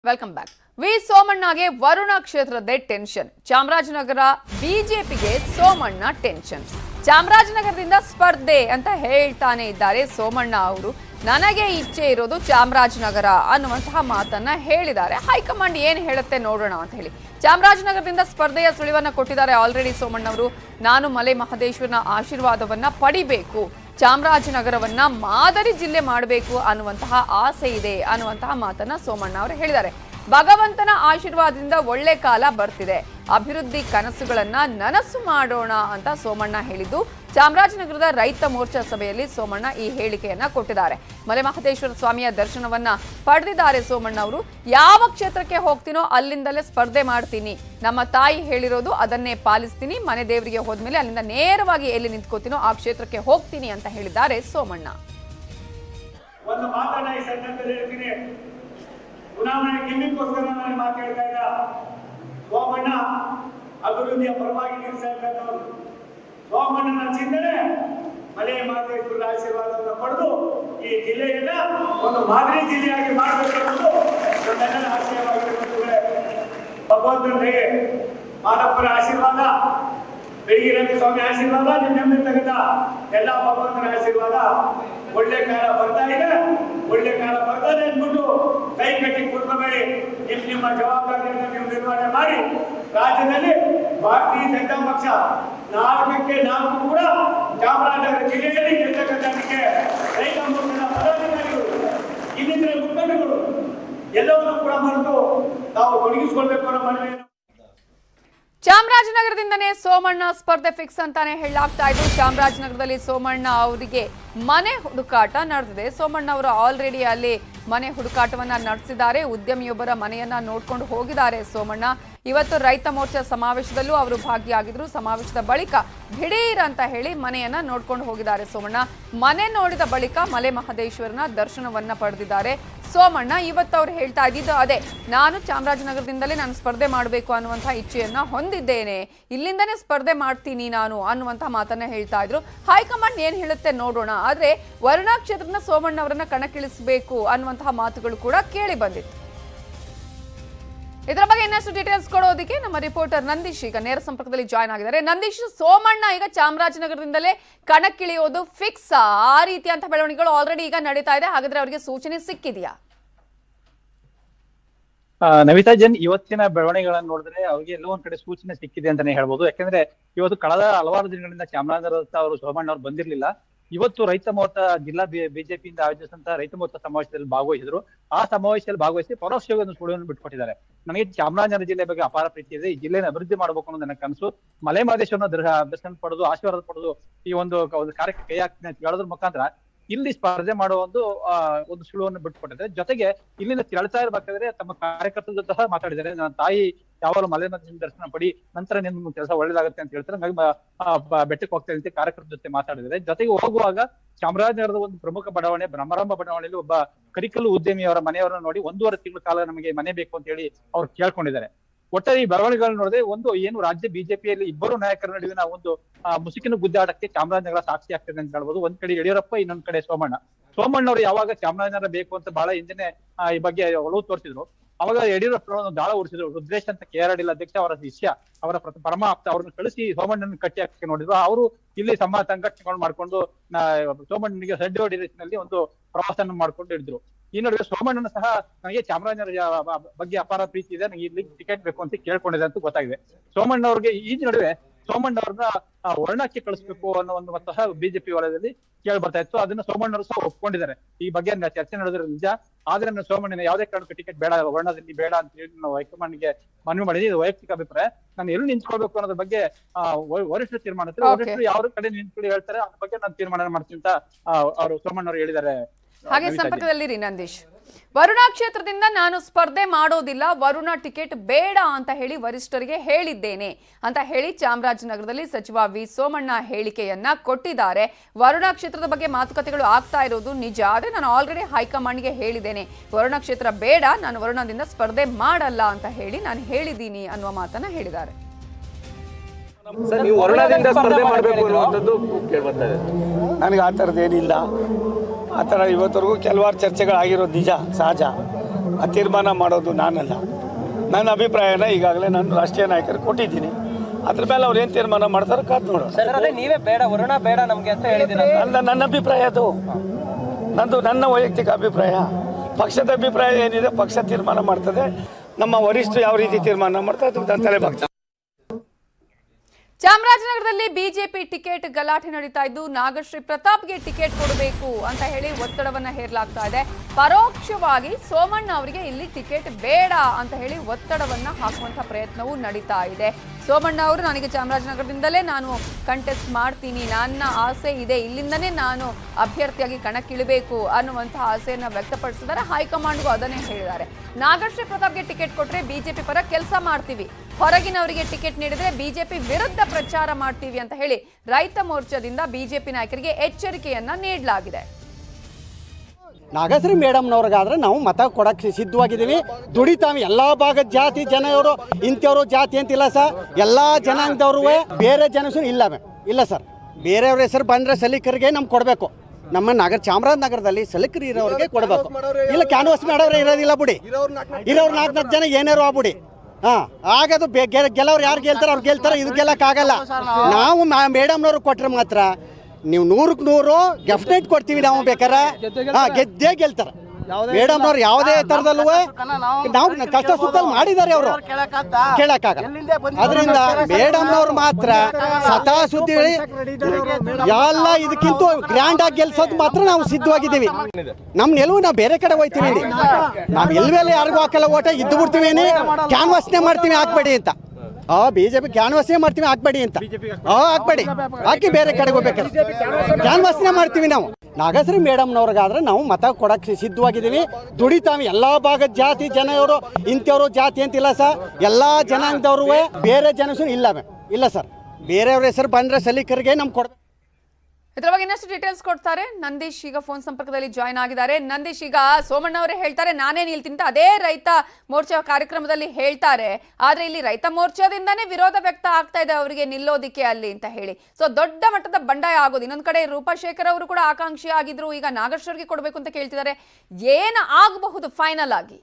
Welcome back V ಸೋಮಣ್ಣಗೆ ವರುಣ ಕ್ಷೇತ್ರದೇ tension Chamarajanagar ಬಿಜೆಪಿಗೆ ಸೋಮಣ್ಣ ಟೆನ್ಷನ್ ಚಾಮರಾಜನಗರದಿಂದ ಸ್ಪರ್ಧೆ ಅಂತ ಹೇಳ್ತಾನೆ ಇದ್ದಾರೆ ಸೋಮಣ್ಣ ಅವರು ನನಗೆ ಇಚ್ಛೆ ಇರೋದು ಚಾಮರಾಜನಗರ ಅನ್ನುವಂತಹ ಮಾತನ್ನ ಹೇಳಿದ್ದಾರೆ ಹೈಕಮಾಂಡ್ ಏನ್ ಹೇಳುತ್ತೆ ನೋಡೋಣ ಅಂತ ಹೇಳಿ ಚಾಮರಾಜನಗರದಿಂದ ಸ್ಪರ್ಧೆಯ ಸುಳಿವನ್ನ ಕೊಟ್ಟಿದ್ದಾರೆ ಆಲ್ರೆಡಿ ಸೋಮಣ್ಣ ಅವರು ನಾನು ಮಲೆ ಮಹದೇಶ್ವರನ ಆಶೀರ್ವಾದವನ್ನ ಪಡಿಬೇಕು ಚಾಮರಾಜನಗರವನ್ನ ಮಾದರಿ ಜಿಲ್ಲೆ ಮಾಡಬೇಕು ಅನ್ನುವಂತಹ ಆಸೆ ಇದೆ ಅನ್ನುವಂತಹ ಮಾತನ್ನ ಸೋಮಣ್ಣ ಅವರು ಹೇಳಿದ್ದಾರೆ ಭಗವಂತನ ಆಶೀರ್ವಾದದಿಂದ ಒಳ್ಳೆ ಕಾಲ ಬರ್ತಿದೆ ಅಭಿವೃದ್ಧಿ ಕನಸುಗಳನ್ನ ನನಸು ಮಾಡೋಣ ಅಂತ ಸೋಮಣ್ಣ ಹೇಳಿದ್ದು ಚಾಮರಾಜನಗರದ ರೈತ ಮೋರ್ಚಾ ಸಭೆಯಲ್ಲಿ ಸೋಮಣ್ಣ ಈ ಹೇಳಿಕೆಯನ್ನ ಕೊಟ್ಟಿದ್ದಾರೆ ಮಲೆ ಮಹದೇಶ್ವರ ಸ್ವಾಮಿಯ ದರ್ಶನವನ್ನ ಪಡೆದಿದ್ದಾರೆ ಸೋಮಣ್ಣ ಅವರು ಯಾವ ಕ್ಷೇತ್ರಕ್ಕೆ ಹೋಗ್ತೀನೋ ಅಲ್ಲಿಂದಲೇ ಸ್ಪರ್ಧೆ ಮಾಡ್ತೀನಿ ನಮ್ಮ ತಾಯಿ ಹೇಳಿರೋದು ಅದನ್ನೇ ಪಾಲಿಸ್ತೀನಿ ಮನೆ ದೇವರಿಗೆ ಹೋದ್ಮೇಲೆ ಅಲ್ಲಿಂದ ನೇರವಾಗಿ ಎಲ್ಲಿ ನಿಂತ್ಕೋತೀನೋ ಆ ಕ್ಷೇತ್ರಕ್ಕೆ ಹೋಗ್ತೀನಿ ಅಂತ ಹೇಳಿದ್ದಾರೆ ಸೋಮಣ್ಣ ಒಂದು ಮಾತನ್ನ ಈ ಸಂದರ್ಭದಲ್ಲಿ ಹೇಳ್ತೀನಿ ಚುನಾವಣೆ ಗಿಮ್ಮಿಕ್ಕೋಸ್ಕರ ನಾನು ಮಾತು ಹೇಳ್ತಾ ಇಲ್ಲ ಸೋಮಣ್ಣ ಅಭಿವೃದ್ಧಿಯ ಪರವಾಗಿ ನಿಲ್ತಾ ಇದ್ದವರು ಸೋಮಣ್ಣನ ಚಿಂತನೆ ಮಲೆ ಮಾದೇಶ್ವರ ಆಶೀರ್ವಾದವನ್ನು ಪಡೆದು ಈ ಜಿಲ್ಲೆಯನ್ನ ಒಂದು ಮಾದರಿ ಜಿಲ್ಲೆಯಾಗಿ ಮಾಡಬೇಕು ಅನ್ನೋದು ನಮ್ಮೆಲ್ಲರ ಆಶಯವಾಗಿರುತ್ತದೆ ಭಗವಂತನ ದಯೆ ಮಾದಪ್ಪನ ಆಶೀರ್ವಾದ ಬೆಳಗಿನ ಸ್ವಾಮಿ ಆಶೀರ್ವಾದ ನಿಮ್ಮ ನೆಮ್ಮದಿ ತೆಗೆದ ಎಲ್ಲ ಭಗವಂತನ ಆಶೀರ್ವಾದ ಒಳ್ಳೆ ಕಾಲ ಬರ್ತಾ ಇದೆ ಒಳ್ಳೆ ಕಾಲ ಬರ್ತದೆ ಅಂದ್ಬಿಟ್ಟು ಕೈ ಕಟ್ಟಿ ಕುತ್ಕೋಬೇಡಿ ನಿಮ್ ನಿಮ್ಮ ಜವಾಬ್ದಾರಿಯನ್ನು ನೀವು ನಿರ್ವಹಣೆ ಮಾಡಿ ರಾಜ್ಯದಲ್ಲಿ ಭಾರತೀಯ ಜನತಾ ಪಕ್ಷ ನಾಲ್ಕಕ್ಕೆ ನಾಲ್ಕು ಕೂಡ ಚಾಮರಾಜನಗರ ಜಿಲ್ಲೆಯಲ್ಲಿ ಗೆಲ್ಲತಕ್ಕಂಥದಕ್ಕೆ ರೈತ ಮುಖಂಡ ಪದಾಧಿಕಾರಿಗಳು ಇನ್ನಿತರ ಮುಖಂಡಗಳು ಎಲ್ಲವನ್ನೂ ಕೂಡ ಮರೆತು ತಾವು ತೊಡಗಿಸಿಕೊಳ್ಬೇಕು ಅನ್ನೋ ಮನವಿಯನ್ನು ಚಾಮರಾಜನಗರದಿಂದನೇ ಸೋಮಣ್ಣ ಸ್ಪರ್ಧೆ ಫಿಕ್ಸ್ ಅಂತಾನೆ ಹೇಳಲಾಗ್ತಾ ಇದ್ದು ಚಾಮರಾಜನಗರದಲ್ಲಿ ಸೋಮಣ್ಣ ಅವರಿಗೆ ಮನೆ ಹುಡುಕಾಟ ನಡೆದಿದೆ ಸೋಮಣ್ಣ ಅವರು ಆಲ್ರೆಡಿ ಅಲ್ಲಿ ಮನೆ ಹುಡುಕಾಟವನ್ನ ನಡೆಸಿದ್ದಾರೆ ಉದ್ಯಮಿಯೊಬ್ಬರ ಮನೆಯನ್ನ ನೋಡ್ಕೊಂಡು ಹೋಗಿದ್ದಾರೆ ಸೋಮಣ್ಣ ಇವತ್ತು ರೈತ ಮೋರ್ಚಾ ಸಮಾವೇಶದಲ್ಲೂ ಅವರು ಭಾಗಿಯಾಗಿದ್ರು ಸಮಾವೇಶದ ಬಳಿಕ ದಿಢೀರ್ ಅಂತ ಹೇಳಿ ಮನೆಯನ್ನ ನೋಡ್ಕೊಂಡು ಹೋಗಿದ್ದಾರೆ ಸೋಮಣ್ಣ ಮನೆ ನೋಡಿದ ಬಳಿಕ ಮಲೆ ಮಹದೇಶ್ವರನ ದರ್ಶನವನ್ನ ಪಡೆದಿದ್ದಾರೆ ಸೋಮಣ್ಣ ಇವತ್ತು ಅವ್ರು ಹೇಳ್ತಾ ಇದ್ದಿದ್ದು ಅದೇ ನಾನು ಚಾಮರಾಜನಗರದಿಂದಲೇ ನಾನು ಸ್ಪರ್ಧೆ ಮಾಡಬೇಕು ಅನ್ನುವಂತಹ ಇಚ್ಛೆಯನ್ನ ಹೊಂದಿದ್ದೇನೆ ಇಲ್ಲಿಂದನೇ ಸ್ಪರ್ಧೆ ಮಾಡ್ತೀನಿ ನಾನು ಅನ್ನುವಂತಹ ಮಾತನ್ನ ಹೇಳ್ತಾ ಇದ್ರು ಹೈಕಮಾಂಡ್ ಏನ್ ಹೇಳುತ್ತೆ ನೋಡೋಣ ಆದ್ರೆ ವರುಣಾ ಕ್ಷೇತ್ರದ ಸೋಮಣ್ಣ ಅವರನ್ನ ಕಣಕ್ಕಿಳಿಸಬೇಕು ಅನ್ನುವಂತಹ ಮಾತುಗಳು ಕೂಡ ಕೇಳಿ ಬಂದಿತ್ತು ಇದರ ಬಗ್ಗೆ ಇನ್ನಷ್ಟು ಡೀಟೇಲ್ಸ್ ಕೊಡೋದಕ್ಕೆ ನಮ್ಮ ರಿಪೋರ್ಟರ್ ನಂದೀಶ್ ಈಗ ನೇರ ಸಂಪರ್ಕದಲ್ಲಿ ಜಾಯ್ನ್ ಆಗಿದ್ದಾರೆ ನಂದೀಶ್ ಸೋಮಣ್ಣ ಈಗ ಚಾಮರಾಜನಗರದಿಂದಲೇ ಕಣಕ್ಕಿಳಿಯೋದು ಫಿಕ್ಸ್ ಆ ರೀತಿಯಂತಹ ಬೆಳವಣಿಗೆಗಳು ಆಲ್ರೆಡಿ ಈಗ ನಡೀತಾ ಇದೆ ಹಾಗಾದ್ರೆ ಅವರಿಗೆ ಸೂಚನೆ ಸಿಕ್ಕಿದೆಯಾ ಆ, ನವಿತಾ ಜನ್ ಇವತ್ತಿನ ಬೆಳವಣಿಗೆಗಳನ್ನ ನೋಡಿದ್ರೆ ಅವ್ರಿಗೆ ಎಲ್ಲೋ ಒಂದ್ ಕಡೆ ಸೂಚನೆ ಸಿಕ್ಕಿದೆ ಅಂತಾನೆ ಹೇಳ್ಬೋದು ಯಾಕಂದ್ರೆ ಇವತ್ತು ಕಳೆದ ಹಲವಾರು ದಿನಗಳಿಂದ ಚಾಮರಾಜನಗರ ಅವರು ಸೋಮಣ್ಣ ಅವ್ರು ಬಂದಿರ್ಲಿಲ್ಲ ಇವತ್ತು ರೈತ ಮೋರ್ಚಾ ಜಿಲ್ಲಾ ಬಿಜೆಪಿಯಿಂದ ಆಯೋಜಿಸಿದಂತ ರೈತ ಮೋರ್ಚಾ ಸಮಾವೇಶದಲ್ಲಿ ಭಾಗವಹಿಸಿದ್ರು ಆ ಸಮಾವೇಶದಲ್ಲಿ ಭಾಗವಹಿಸಿ ಪರೋಕ್ಷವಾಗಿ ಒಂದು ಸುಳಿವನ್ನು ಬಿಟ್ಕೊಟ್ಟಿದ್ದಾರೆ ನನಗೆ ಚಾಮರಾಜನಗರ ಜಿಲ್ಲೆ ಬಗ್ಗೆ ಅಪಾರ ಪ್ರೀತಿ ಇದೆ ಈ ಜಿಲ್ಲೆನ ಅಭಿವೃದ್ಧಿ ಮಾಡಬೇಕು ಅನ್ನೋದು ನನ್ನ ಕನಸು ಮಲೆ ಮಹದೇಶ್ವರನ ದರ್ಶ- ದರ್ಶನ ಪಡೆದು ಆಶೀರ್ವಾದ ಪಡೆದು ಈ ಒಂದು ಒಂದು ಕಾರ್ಯಕ್ಕೆ ಕೈ ಹಾಕ್ತೀನಿ ಅಂತ ಹೇಳೋದ್ರ ಮುಖಾಂತರ ಇಲ್ಲಿ ಸ್ಪರ್ಧೆ ಮಾಡುವ ಒಂದು ಆ, ಒಂದು ಸುಳುವನ್ನು ಬಿಟ್ಟುಕೊಟ್ಟಿದ್ದಾರೆ ಜೊತೆಗೆ ಇಲ್ಲಿಂದ ತೆರಳ್ತಾ ಇರ್ಬೇಕಾದ್ರೆ ತಮ್ಮ ಕಾರ್ಯಕರ್ತರ ಜೊತೆ ಸಹ ಮಾತಾಡಿದ್ದಾರೆ ನನ್ನ ತಾಯಿ ಯಾವಾಗಲೂ ಮಲೆ ಮಹದೇಶ್ವರನ ದರ್ಶನ ಪಡಿ ನಂತರ ನಿಮ್ ಕೆಲಸ ಒಳ್ಳೇದಾಗುತ್ತೆ ಅಂತ ಹೇಳ್ತಾರೆ ಹಂಗಾಗಿ ಮ- ಆ, ಬ- ಬೆಟ್ಟಕ್ಕೆ ಹೋಗ್ತಾ ಇದ್ದಂತೆ ಕಾರ್ಯಕರ್ತರ ಜೊತೆ ಮಾತಾಡಿದ್ದಾರೆ ಜೊತೆಗೆ ಹೋಗುವಾಗ ಚಾಮರಾಜನಗರದ ಒಂದು ಪ್ರಮುಖ ಬಡಾವಣೆ ಬ್ರಹ್ಮರಂಭ ಬಡಾವಣೆಯಲ್ಲಿ ಒಬ್ಬ ಕರಿಕಲ್ಲು ಉದ್ಯಮಿಯವರ ಮನೆಯವರನ್ನ ನೋಡಿ ಒಂದೂವರೆ ತಿಂಗಳ ಕಾಲ ನಮಗೆ ಮನೆ ಬೇಕು ಅಂತ ಹೇಳಿ ಅವ್ರು ಕೇಳ್ಕೊಂಡಿದ್ದಾರೆ ಒಟ್ಟಾರೆ ಈ ಬೆಳವಣಿಗೆಗಳನ್ನ ನೋಡಿದ್ರೆ ಒಂದು ಏನು ರಾಜ್ಯ ಬಿಜೆಪಿಯಲ್ಲಿ ಇಬ್ಬರು ನಾಯಕರ ನಡುವಿನ ಒಂದು ಆ, ಮುಸುಕಿನ ಗುದ್ದಾಟಕ್ಕೆ ಚಾಮರಾಜನಗರ ಸಾಕ್ಷಿ ಆಗ್ತದೆ ಅಂತ ಹೇಳ್ಬೋದು ಒಂದ್ ಕಡೆ ಯಡಿಯೂರಪ್ಪ ಇನ್ನೊಂದ್ ಕಡೆ ಸೋಮಣ್ಣ ಸೋಮಣ್ಣ ಅವರು ಯಾವಾಗ ಚಾಮರಾಜನಗರ ಬೇಕು ಅಂತ ಬಹಳ ಹಿಂದೆನೆ ಆ, ಈ ಬಗ್ಗೆ ಒಲವು ತೋರಿಸಿದ್ರು ಅವಾಗ ಯಡಿಯೂರಪ್ಪ ಒಂದು ದಾಳ ಉಡಿಸಿದ್ರು ರುದ್ರೇಶ್ ಅಂತ ಕೆ ಆರ್ ಅಧ್ಯಕ್ಷ ಅವರ ಶಿಷ್ಯ ಅವರ ಪ್ರಥ- ಪರಮ ಆಪ್ತ ಅವ್ರನ್ನ ಕಳಿಸಿ ಸೋಮಣ್ಣನ ಕಟ್ಟಿ ಹಾಕಕ್ಕೆ ನೋಡಿದ್ರು ಅವರು ಇಲ್ಲಿ ಸಮ ಸಂಘಟನೆಗಳು ಮಾಡ್ಕೊಂಡು ನಾ- ಸೋಮಣ್ಣನಿಗೆ ಸಡ್ಡಿ ಹೊಡಿ ರೀತಿಯಲ್ಲಿ ಒಂದು ಪ್ರವಾಸನ ಮಾಡ್ಕೊಂಡು ಹಿಡಿದ್ರು ಈ ನಡುವೆ ಸೋಮಣ್ಣನ ಸಹ ನನಗೆ ಚಾಮರಾಜನಗರ ಜ- ಬ- ಬಗ್ಗೆ ಅಪಾರ ಪ್ರೀತಿ ಇದೆ ನನಗೆ ಇಲ್ಲಿ ಟಿಕೆಟ್ ಬೇಕು ಅಂತ ಕೇಳ್ಕೊಂಡಿದೆ ಅಂತ ಗೊತ್ತಾಗಿದೆ ಸೋಮಣ್ಣ ಅವ್ರಿಗೆ ಈ ನಡುವೆ ಸೋಮಣ್ಣ ಅವ್ರನ್ನ ಆ, ವರ್ಣಕ್ಕೆ ಕಳಿಸ್ಬೇಕು ಅನ್ನೋ ಒಂದು ಮತ್ತ ಸಹ ಬಿಜೆಪಿ ವಲಯದಲ್ಲಿ ಕೇಳಿ ಬರ್ತಾ ಇತ್ತು ಅದನ್ನ ಸೋಮಣ್ಣರು ಸಹ ಒಪ್ಕೊಂಡಿದ್ದಾರೆ ಈ ಬಗ್ಗೆ ನ- ಚರ್ಚೆ ನಡೆದ್ರೆ ನಿಜ ಆದ್ರೆ ನಾನು ಸೋಮಣ್ಣನ ಯಾವುದೇ ಕಾರಣಕ್ಕೂ ಟಿಕೆಟ್ ಬೇಡ ವರ್ಣದಲ್ಲಿ ಬೇಡ ಅಂತ ಹೇಳಿ ನಾವು ಹೈಕಮಾಂಡ್ಗೆ ಮನವಿ ಮಾಡಿದ್ವಿ ಇದು ವೈಯಕ್ತಿಕ ಅಭಿಪ್ರಾಯ ನಾನು ಎಲ್ಲಿ ನಿಂತ್ಕೊಳ್ಬೇಕು ಅನ್ನೋದ್ರ ಬಗ್ಗೆ ಆ, ವ- ವರಿಷ್ಠರು ತೀರ್ಮಾನ ಮಾಡ್ತಾರೆ. Okay. ವರಿಷ್ಠರು ಯಾವ ಕಡೆ ನಿಂತ್ಕೊಳ್ಳಿ ಹೇಳ್ತಾರೆ ಅದ್ರ ಬಗ್ಗೆ ನಾನು ತೀರ್ಮಾನ ಮಾಡ್ತೀನಿ ಅಂತ ಆ, ಅವರು ಸೋಮಣ್ಣ ಅವರು ಹೇಳಿದ್ದಾರೆ ಹಾಗೆ ನವಿತಾ ಜಿ. ಸಂಪರ್ಕದಲ್ಲಿರಿ ನಂದೀಶ್ ವರುಣಾ ಕ್ಷೇತ್ರದಿಂದ ನಾನು ಸ್ಪರ್ಧೆ ಮಾಡೋದಿಲ್ಲ ವರುಣ ಟಿಕೆಟ್ ಬೇಡ ಅಂತ ಹೇಳಿ ವರಿಷ್ಠರಿಗೆ ಹೇಳಿದ್ದೇನೆ ಅಂತ ಹೇಳಿ ಚಾಮರಾಜನಗರದಲ್ಲಿ ಸಚಿವ ವಿ ಸೋಮಣ್ಣ ಹೇಳಿಕೆಯನ್ನ ಕೊಟ್ಟಿದ್ದಾರೆ ವರುಣಾ ಕ್ಷೇತ್ರದ ಬಗ್ಗೆ ಮಾತುಕತೆಗಳು ಆಗ್ತಾ ಇರೋದು ನಿಜ ಆದ್ರೆ ನಾನು ಆಲ್ರೆಡಿ ಹೈಕಮಾಂಡ್ಗೆ ಹೇಳಿದ್ದೇನೆ ವರುಣಾ ಕ್ಷೇತ್ರ ಬೇಡ ನಾನು ವರುಣದಿಂದ ಸ್ಪರ್ಧೆ ಮಾಡಲ್ಲ ಅಂತ ಹೇಳಿ ನಾನು ಹೇಳಿದ್ದೀನಿ ಅನ್ನುವ ಮಾತನ್ನ ಹೇಳಿದ್ದಾರೆ ಸರ್ ನೀವು ವರುಣದಿಂದ ಸ್ಪರ್ಧೆ ಮಾಡಬೇಕು ಅನ್ನುವಂಥದ್ದು ಕೇಳಿ ಬರ್ತಾ ಇದೆ ನನಗೆ ಆ ಥರದ್ದು ಏನಿಲ್ಲ ಆ ಥರ ಇವತ್ತರೆಗೂ ಕೆಲವಾರು ಚರ್ಚೆಗಳಾಗಿರೋದು ನಿಜ ಸಹಜ ಆ ತೀರ್ಮಾನ ಮಾಡೋದು ನಾನಲ್ಲ ನನ್ನ ಅಭಿಪ್ರಾಯನ ಈಗಾಗಲೇ ನಾನು ರಾಷ್ಟ್ರೀಯ ನಾಯಕರು ಕೊಟ್ಟಿದ್ದೀನಿ ಅದ್ರ ಮೇಲೆ ಅವ್ರು ಏನು ತೀರ್ಮಾನ ಮಾಡ್ತಾರೋ ಕಾದು ನೋಡೋಣ ಸರ್ ಅದೇ ನೀವೇ ಬೇಡ ವರುಣ ಬೇಡ ನಮ್ಗೆ ಅಂತ ಹೇಳಿದಿರ ನನ್ನ ನನ್ನ ಅಭಿಪ್ರಾಯ ಅದು ನಂದು ನನ್ನ ವೈಯಕ್ತಿಕ ಅಭಿಪ್ರಾಯ ಪಕ್ಷದ ಅಭಿಪ್ರಾಯ ಏನಿದೆ ಪಕ್ಷ ತೀರ್ಮಾನ ಮಾಡ್ತದೆ ನಮ್ಮ ವರಿಷ್ಠರು ಯಾವ ರೀತಿ ತೀರ್ಮಾನ ಮಾಡ್ತಾರೆ ಅದಕ್ಕೆ ನಾನು ತಲೆ ಬಾಗ್ತೀನಿ. ಚಾಮರಾಜನಗರದಲ್ಲಿ ಬಿಜೆಪಿ ಟಿಕೆಟ್ ಗಲಾಟೆ ನಡೀತಾ ಇದ್ದು ನಾಗಶ್ರೀ ಪ್ರತಾಪ್ಗೆ ಟಿಕೆಟ್ ಕೊಡಬೇಕು ಅಂತ ಹೇಳಿ ಒತ್ತಡವನ್ನ ಹೇರಲಾಗ್ತಾ ಇದೆ ಪರೋಕ್ಷವಾಗಿ ಸೋಮಣ್ಣ ಅವರಿಗೆ ಇಲ್ಲಿ ಟಿಕೆಟ್ ಬೇಡ ಅಂತ ಹೇಳಿ ಒತ್ತಡವನ್ನ ಹಾಕುವಂತ ಪ್ರಯತ್ನವೂ ನಡೀತಾ ಇದೆ ಸೋಮಣ್ಣ ಅವರು ನನಗೆ ಚಾಮರಾಜನಗರದಿಂದಲೇ ನಾನು ಕಂಟೆಸ್ಟ್ ಮಾಡ್ತೀನಿ ನನ್ನ ಆಸೆ ಇದೆ ಇಲ್ಲಿಂದನೇ ನಾನು ಅಭ್ಯರ್ಥಿಯಾಗಿ ಕಣಕ್ಕಿಳಿಬೇಕು ಅನ್ನುವಂತಹ ಆಸೆಯನ್ನ ವ್ಯಕ್ತಪಡಿಸಿದ್ದಾರೆ ಹೈಕಮಾಂಡ್ಗೂ ಅದನ್ನೇ ಹೇಳಿದ್ದಾರೆ ನಾಗಶ್ರೀ ಪ್ರತಾಪ್ಗೆ ಟಿಕೆಟ್ ಕೊಟ್ರೆ ಬಿಜೆಪಿ ಪರ ಕೆಲಸ ಮಾಡ್ತೀವಿ ಹೊರಗಿನವರಿಗೆ ಟಿಕೆಟ್ ನೀಡಿದ್ರೆ ಬಿಜೆಪಿ ವಿರುದ್ಧ ಪ್ರಚಾರ ಮಾಡ್ತೀವಿ ಅಂತ ಹೇಳಿ ರೈತ ಮೋರ್ಚಾದಿಂದ ಬಿಜೆಪಿ ನಾಯಕರಿಗೆ ಎಚ್ಚರಿಕೆಯನ್ನ ನೀಡಲಾಗಿದೆ ನಾಗಶ್ರೀ ಮೇಡಮ್ನವ್ರಿಗಾದ್ರೆ ನಾವು ಮತ ಕೊಡಕ್ಕೆ ಸಿದ್ಧವಾಗಿದ್ದೀವಿ ದುಡಿತಾವೆ ಎಲ್ಲ ಭಾಗದ ಜಾತಿ ಜನವರು ಇಂಥವ್ರು ಜಾತಿ ಅಂತಿಲ್ಲ ಸರ್ ಎಲ್ಲ ಜನಾಂಗದವ್ರು ಬೇರೆ ಜನಸು ಇಲ್ಲ ಮ್ಯಾಮ್ ಇಲ್ಲ ಸರ್ ಬೇರೆಯವ್ರ ಹೆಸರು ಬಂದರೆ ಸಲಿಕರಿಗೆ ನಮ್ಗೆ ಕೊಡಬೇಕು ನಮ್ಮ ನಗರ ಚಾಮರಾಜನಗರದಲ್ಲಿ ಸಲಿಕರು ಇರೋರಿಗೆ ಕೊಡಬೇಕು ಇಲ್ಲ ಕ್ಯಾನ್ವಾಸ್ ಮಾಡೋರು ಇರೋದಿಲ್ಲ ಬಿಡಿ ಇರೋರು ನಾಲ್ಕು ನಾಲ್ಕು ಜನ ಏನಾರು ಆಗ್ಬಿಡಿ ಹಾಂ ಆಗದು ಬೆ- ಗೆ- ಗೆಲ್ಲವ್ರು ಯಾರು ಗೆಲ್ತಾರೆ ಅವ್ರು ಗೆಲ್ತಾರೆ ಇದು ಗೆಲ್ಲಕ್ಕಾಗಲ್ಲ ನಾವು ಮೇಡಮ್ನವ್ರು ಕೊಟ್ರೆ ಮಾತ್ರ ನೀವು ನೂರಕ್ಕೆ ನೂರು ಡೆಫಿನೆಟ್ ಕೊಡ್ತೀವಿ ನಾವು ಬೇಕಾರೆ ಹಾಂ ಗೆದ್ದೇ ಗೆಲ್ತಾರೆ ಮೇಡಮ್ನವ್ರು ಯಾವುದೇ ಥರದಲ್ಲೂ ನಾವು ಕಷ್ಟ ಸುತ್ತಲ್ಲಿ ಮಾಡಿದ್ದಾರೆ ಅವರು ಕೇಳಕ್ಕಾಗಲ್ಲ ಅದರಿಂದ ಮೇಡಮ್ನವ್ರು ಮಾತ್ರ ಸತಾ ಸುದ್ದಿ ಹೇಳಿ ಎಲ್ಲ ಇದಕ್ಕಿಂತ ಗ್ರ್ಯಾಂಡ್ ಆಗಿ ಗೆಲ್ಸೋದು ಮಾತ್ರ ನಾವು ಸಿದ್ಧವಾಗಿದ್ದೀವಿ ನಮ್ಮ ನಿಲುವು ನಾವು ಬೇರೆ ಕಡೆ ಹೋಯ್ತೀವಿ ಇಲ್ಲಿ. ನಾವು ಎಲ್ವೆಲ್ಲ ಯಾರಿಗೂ ಹಾಕಲ್ಲ ಓಟ ಇದ್ದು ಬಿಡ್ತೀವಿ ಕ್ಯಾನ್ವಾಸ್ನೇ ಮಾಡ್ತೀವಿ ಹಾಕ್ಬೇಡಿ ಅಂತ ಆ ಬಿಜೆಪಿ ಕ್ಯಾನ್ವಾಸ್ನೇ ಮಾಡ್ತೀವಿ ಹಾಕ್ಬೇಡಿ ಅಂತ ಆ ಹಾಕ್ಬೇಡಿ ಹಾಕಿ ಬೇರೆ ಕಡೆಗೆ ಹೋಗ್ಬೇಕಾದ್ರೆ ಕ್ಯಾನ್ವಾಸ್ನೇ ಮಾಡ್ತೀವಿ ನಾವು ನಾಗಶ್ರೀ ಮೇಡಮ್ನವ್ರಿಗಾದ್ರೆ ನಾವು ಮತ ಕೊಡಕ್ಕೆ ಸಿದ್ಧವಾಗಿದ್ದೀವಿ ದುಡಿತಾವೆ ಎಲ್ಲ ಭಾಗದ ಜಾತಿ ಜನವರು ಇಂಥವ್ರು ಜಾತಿ ಅಂತಿಲ್ಲ ಸರ್ ಎಲ್ಲ ಜನಾಂಗದವ್ರು ಬೇರೆ ಜನಸು ಇಲ್ಲ ಮ್ಯಾಮ್ ಇಲ್ಲ ಸರ್ ಬೇರೆಯವ್ರ ಹೆಸರು ಬಂದರೆ ಸಲಿಕರಿಗೆ ನಮ್ಗೆ ಕೊಡ ಇದ್ರ ಬಗ್ಗೆ ಇನ್ನಷ್ಟು ಡೀಟೇಲ್ಸ್ ಕೊಡ್ತಾರೆ ನಂದೀಶ್ ಈಗ ಫೋನ್ ಸಂಪರ್ಕದಲ್ಲಿ ಜಾಯ್ನ್ ಆಗಿದ್ದಾರೆ ನಂದೀಶ್ ಈಗ ಸೋಮಣ್ಣ ಅವರೇ ಹೇಳ್ತಾರೆ ನಾನೇ ನಿಲ್ತೀನಿ ಅಂತ ಅದೇ ರೈತ ಮೋರ್ಚಾ ಕಾರ್ಯಕ್ರಮದಲ್ಲಿ ಹೇಳ್ತಾರೆ ಆದ್ರೆ ಇಲ್ಲಿ ರೈತ ಮೋರ್ಚಾದಿಂದಾನೇ ವಿರೋಧ ವ್ಯಕ್ತ ಆಗ್ತಾ ಇದೆ ಅವರಿಗೆ ನಿಲ್ಲೋದಿಕ್ಕೆ ಅಲ್ಲಿ ಅಂತ ಹೇಳಿ ಸೊ ದೊಡ್ಡ ಮಟ್ಟದ ಬಂಡಾಯ ಆಗೋದು ಇನ್ನೊಂದ್ ಕಡೆ ರೂಪಾಶೇಖರ್ ಅವರು ಕೂಡ ಆಕಾಂಕ್ಷಿ ಆಗಿದ್ರು ಈಗ ನಾಗೇಶ್ವರ್ಗೆ ಕೊಡಬೇಕು ಅಂತ ಕೇಳ್ತಿದ್ದಾರೆ ಏನ್ ಆಗಬಹುದು ಫೈನಲ್ ಆಗಿ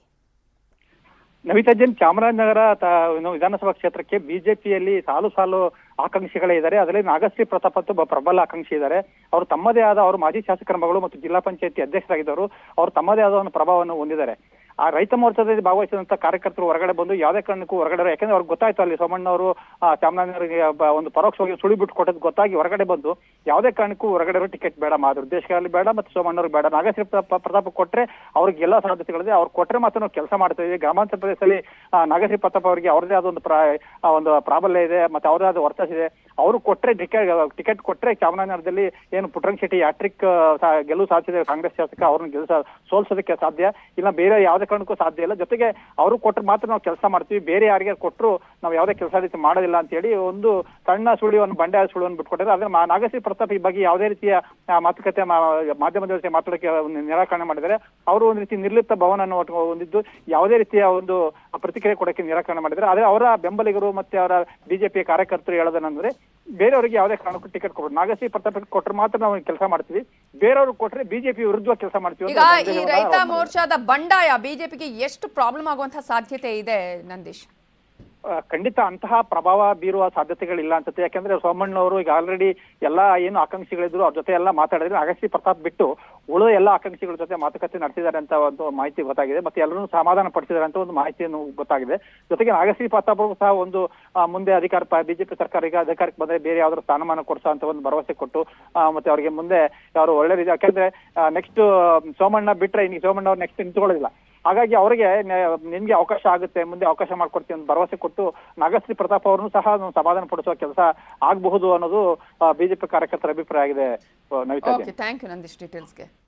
ನವಿತಾ ಜೈನ್ ಚಾಮರಾಜನಗರ ತ- ಏನು ವಿಧಾನಸಭಾ ಕ್ಷೇತ್ರಕ್ಕೆ ಬಿಜೆಪಿಯಲ್ಲಿ ಸಾಲು ಸಾಲು ಆಕಾಂಕ್ಷಿಗಳೇ ಇದ್ದಾರೆ ಅದರಲ್ಲಿ ನಾಗಶ್ರೀ ಪ್ರತಾಪ್ ಅಂತ ಒಬ್ಬ ಪ್ರಬಲ ಆಕಾಂಕ್ಷಿ ಇದ್ದಾರೆ ಅವರು ತಮ್ಮದೇ ಆದ ಅವರು ಮಾಜಿ ಶಾಸಕರ ಮಗಳು ಮತ್ತು ಜಿಲ್ಲಾ ಪಂಚಾಯತಿ ಅಧ್ಯಕ್ಷರಾಗಿದ್ದವರು ಅವರು ತಮ್ಮದೇ ಆದ ಒಂದು ಪ್ರಭಾವವನ್ನು ಹೊಂದಿದ್ದಾರೆ ಆ ರೈತ ಮೋರ್ಚಾದಲ್ಲಿ ಭಾಗವಹಿಸಿದಂತ ಕಾರ್ಯಕರ್ತರು ಹೊರಗಡೆ ಬಂದು ಯಾವುದೇ ಕಾರಣಕ್ಕೂ ಹೊರಗಡೆ ಯಾಕಂದ್ರೆ ಅವ್ರಿಗೆ ಗೊತ್ತಾಯ್ತು ಅಲ್ಲಿ ಸೋಮಣ್ಣ ಅವರು ಚಾಮರಾಜನಗರಿಗೆ ಒಬ್ಬ ಒಂದು ಪರೋಕ್ಷವಾಗಿ ಸುಳಿ ಬಿಟ್ಟು ಕೊಟ್ಟದ್ದು ಗೊತ್ತಾಗಿ ಹೊರಗಡೆ ಬಂದು ಯಾವುದೇ ಕಾರಣಕ್ಕೂ ಹೊರಗಡೆ ಟಿಕೆಟ್ ಬೇಡ ಮಾದ್ರ ಉದ್ದೇಶಗಳಲ್ಲಿ ಬೇಡ ಮತ್ತು ಸೋಮಣ್ಣವ್ರಿಗೆ ಬೇಡ ನಾಗಶ್ರೀ ಪ್ರತಾಪ್ ಪ್ರತಾಪ್ ಕೊಟ್ರೆ ಅವ್ರಿಗೆ ಎಲ್ಲ ಸಾಧ್ಯತೆಗಳಿದೆ ಅವ್ರು ಕೊಟ್ರೆ ಮಾತ್ರ ನಾವು ಕೆಲಸ ಮಾಡ್ತೀವಿ ಗ್ರಾಮಾಂತರ ಪ್ರದೇಶದಲ್ಲಿ ಆ, ನಾಗಶ್ರೀ ಪ್ರತಾಪ್ ಅವರಿಗೆ ಅವ್ರದೇ ಆದ ಒಂದು ಪ್ರಾ ಆ, ಒಂದು ಪ್ರಾಬಲ್ಯ ಇದೆ ಮತ್ತೆ ಅವ್ರದೇ ಆದ ವರ್ಚಸ್ ಇದೆ ಅವರು ಕೊಟ್ರೆ ಟಿಕೆಟ್ ಟಿಕೆಟ್ ಕೊಟ್ರೆ ಚಾಮರಾಜನಗರದಲ್ಲಿ ಏನು ಪುಟ್ಟರಂಗ ಶೆಟ್ಟಿ ಹ್ಯಾಟ್ರಿಕ್ ಗೆಲುವು ಸಾಧಿಸಿದೆ ಕಾಂಗ್ರೆಸ್ ಶಾಸಕ ಅವ್ರನ್ನ ಗೆಲ್ಸ ಸೋಲ್ಸೋದಕ್ಕೆ ಸಾಧ್ಯ ಇಲ್ಲ ಬೇರೆ ಯಾವುದೇ ಕಾರಣಕ್ಕೂ ಸಾಧ್ಯ ಇಲ್ಲ ಜೊತೆಗೆ ಅವರು ಕೊಟ್ರೆ ಮಾತ್ರ ನಾವು ಕೆಲಸ ಮಾಡ್ತೀವಿ ಬೇರೆ ಯಾರಿಗೆ ಕೊಟ್ಟರು ನಾವು ಯಾವುದೇ ಕೆಲಸ ರೀತಿ ಮಾಡೋದಿಲ್ಲ ಅಂತ ಹೇಳಿ ಒಂದು ಸಣ್ಣ ಸುಳಿವನ್ನು ಬಂಡೆ ಸುಳಿವನ್ನು ಬಿಟ್ಕೊಟ್ಟಿದ್ದಾರೆ ಆದ್ರೆ ಮಾ- ನಾಗಶ್ರೀ ಪ್ರತಾಪ್ ಈ ಬಗ್ಗೆ ಯಾವುದೇ ರೀತಿಯ ಆ, ಮಾತುಕತೆ ಮಾ- ಮಾಧ್ಯಮದ ಜೊತೆ ಮಾತಾಡೋಕೆ ಒಂದು ನಿರಾಕರಣೆ ಮಾಡಿದ್ದಾರೆ ಅವರು ಒಂದು ರೀತಿ ನಿರ್ಲಿಪ್ತ ಭವನವನ್ನು ಒಟ್ಟು ಹೊಂದಿದ್ದು ಯಾವುದೇ ರೀತಿಯ ಒಂದು ಪ್ರತಿಕ್ರಿಯೆ ಕೊಡಕ್ಕೆ ನಿರಾಕರಣೆ ಮಾಡಿದ್ದಾರೆ ಆದ್ರೆ ಅವರ ಬೆಂಬಲಿಗರು ಮತ್ತೆ ಅವರ ಬಿಜೆಪಿ ಕಾರ್ಯಕರ್ತರು ಹೇಳೋದೇನಂದ್ರೆ ಬೇರೆಯವರಿಗೆ ಯಾವುದೇ ಕಾರಣಕ್ಕೂ ಟಿಕೆಟ್ ಕೊಡ್ಬೋದು ನಾಗಶ್ರೀ ಪ್ರತಾಪ್ ಕೊಟ್ರೆ ಮಾತ್ರ ನಾವು ಕೆಲಸ ಮಾಡ್ತೀವಿ ಬೇರೆಯವ್ರು ಕೊಟ್ರೆ ಬಿಜೆಪಿ ವಿರುದ್ಧ ಕೆಲಸ ಮಾಡ್ತೀವಿ ಈಗ ಅಂತ ಈ ರೈತ ಮೋರ್ಚಾದ ಬಂಡಾಯ ಬಿಜೆಪಿಗೆ ಎಷ್ಟು ಪ್ರಾಬ್ಲಮ್ ಆಗುವಂತಹ ಸಾಧ್ಯತೆ ಇದೆ ನಂದೀಶ್ ಆ, ಖಂಡಿತ ಅಂತಹ ಪ್ರಭಾವ ಬೀರುವ ಸಾಧ್ಯತೆಗಳಿಲ್ಲ ಅನ್ಸುತ್ತೆ ಯಾಕಂದ್ರೆ ಸೋಮಣ್ಣವರು ಈಗ ಆಲ್ರೆಡಿ ಎಲ್ಲಾ ಏನು ಆಕಾಂಕ್ಷಿಗಳಿದ್ರು ಅವ್ರ ಜೊತೆ ಎಲ್ಲ ಮಾತಾಡಿದ್ರೆ ಅಗಸ್ತಿ ಪ್ರತಾಪ್ ಬಿಟ್ಟು ಉಳಿದ ಎಲ್ಲ ಆಕಾಂಕ್ಷಿಗಳ ಜೊತೆ ಮಾತುಕತೆ ನಡೆಸಿದ್ದಾರೆ ಅಂತ ಒಂದು ಮಾಹಿತಿ ಗೊತ್ತಾಗಿದೆ ಮತ್ತೆ ಎಲ್ಲರೂ ಸಮಾಧಾನ ಪಡಿಸಿದ್ದಾರೆ ಅಂತ ಒಂದು ಮಾಹಿತಿಯನ್ನು ಗೊತ್ತಾಗಿದೆ ಜೊತೆಗೆ ನಾಗಶ್ರೀ ಪ್ರತಾಪ್ ಅವರು ಸಹ ಒಂದು ಆ, ಮುಂದೆ ಅಧಿಕಾರ ಬಿಜೆಪಿ ಸರ್ಕಾರ ಈಗ ಅಧಿಕಾರಕ್ಕೆ ಬಂದ್ರೆ ಬೇರೆ ಯಾವ್ದಾದ್ರು ಸ್ಥಾನಮಾನ ಕೊಡ್ಸೋ ಅಂತ ಒಂದು ಭರವಸೆ ಕೊಟ್ಟು ಆ, ಮತ್ತೆ ಅವರಿಗೆ ಮುಂದೆ ಅವರು ಒಳ್ಳೆ ರೀತಿ ಯಾಕಂದ್ರೆ ನೆಕ್ಸ್ಟ್ ಸೋಮಣ್ಣ ಬಿಟ್ರೆ ಇನ್ನು ಸೋಮಣ್ಣ ಅವ್ರು ನೆಕ್ಸ್ಟ್ ನಿಂತ್ಕೊಳ್ಳೋದಿಲ್ಲ ಹಾಗಾಗಿ ಅವರಿಗೆ ನಿಮ್ಗೆ ಅವಕಾಶ ಆಗುತ್ತೆ ಮುಂದೆ ಅವಕಾಶ ಮಾಡ್ಕೊಡ್ತೀವಿ ಅಂತ ಭರವಸೆ ಕೊಟ್ಟು ನಾಗಶ್ರೀ ಪ್ರತಾಪ್ ಅವರನ್ನು ಸಹ ಒಂದು ಸಮಾಧಾನ ಪಡಿಸುವ ಕೆಲಸ ಆಗಬಹುದು ಅನ್ನೋದು ಬಿಜೆಪಿ ಕಾರ್ಯಕರ್ತರ ಅಭಿಪ್ರಾಯ ಆಗಿದೆ ಆ, Navitha Jain. Okay thank you Nandish ಡೀಟೇಲ್ಸ್ಗೆ